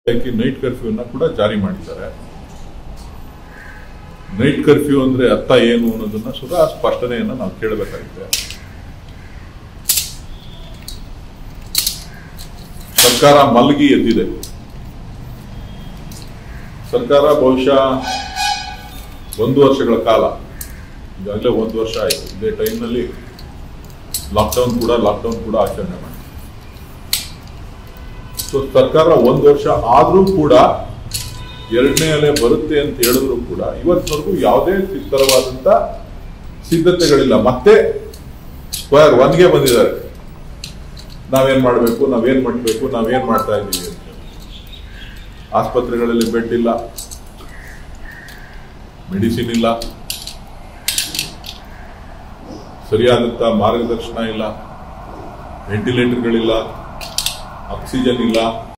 night ಕರ್ಫ್ಯೂನ ಕೂಡ ಜಾರಿ ಮಾಡಿದ್ದಾರೆ ನೈಟ್ ಕರ್ಫ್ಯೂ ಅಂದ್ರೆ ಅರ್ಥ ಏನು ಅನ್ನೋದನ್ನ ಸುಧಾ ಸ್ಪಷ್ಟನೆಯನ್ನ ನಾವು ಕೇಳಬೇಕಾಗಿದೆ ಸರ್ಕಾರ ಮಲಗಿ ಎದ್ದಿದೆ ಸರ್ಕಾರ ಬಹುಶಃ ಒಂದು ವರ್ಷಗಳ ಕಾಲ ಈಗಾಗಲೇ ಒಂದು ವರ್ಷ ಆಯಿತು ಇದೇ ಟೈಮ್ನಲ್ಲಿ ಲಾಕ್ಡೌನ್ ಕೂಡ ಲಾಕ್ಡೌನ್ ಕೂಡ ಆಚರಣೆ ಮಾಡಿ ಸೊ ಸರ್ಕಾರ ಒಂದು ವರ್ಷ ಆದ್ರೂ ಕೂಡ ಎರಡನೇ ಅಲೆ ಬರುತ್ತೆ ಅಂತ ಹೇಳಿದ್ರು ಕೂಡ ಇವತ್ತಿನವರೆಗೂ ಯಾವುದೇ ತರವಾದಂತ ಸಿದ್ಧತೆಗಳಿಲ್ಲ ಮತ್ತೆ ಸ್ಕ್ವೇರ್ ಒನ್ಗೆ ಬಂದಿದ್ದಾರೆ ನಾವೇನ್ ಮಾಡಬೇಕು ನಾವೇನ್ ಮಾಡಬೇಕು ನಾವೇನ್ ಮಾಡ್ತಾ ಇದ್ದೀವಿ ಅಂತ ಆಸ್ಪತ್ರೆಗಳಲ್ಲಿ ಬೆಡ್ ಇಲ್ಲ ಮೆಡಿಸಿನ್ ಇಲ್ಲ ಸರಿಯಾದಂತ ಮಾರ್ಗದರ್ಶನ ಇಲ್ಲ ವೆಂಟಿಲೇಟರ್ಗಳಿಲ್ಲ ಆಕ್ಸಿಜನ್ ಇಲ್ಲ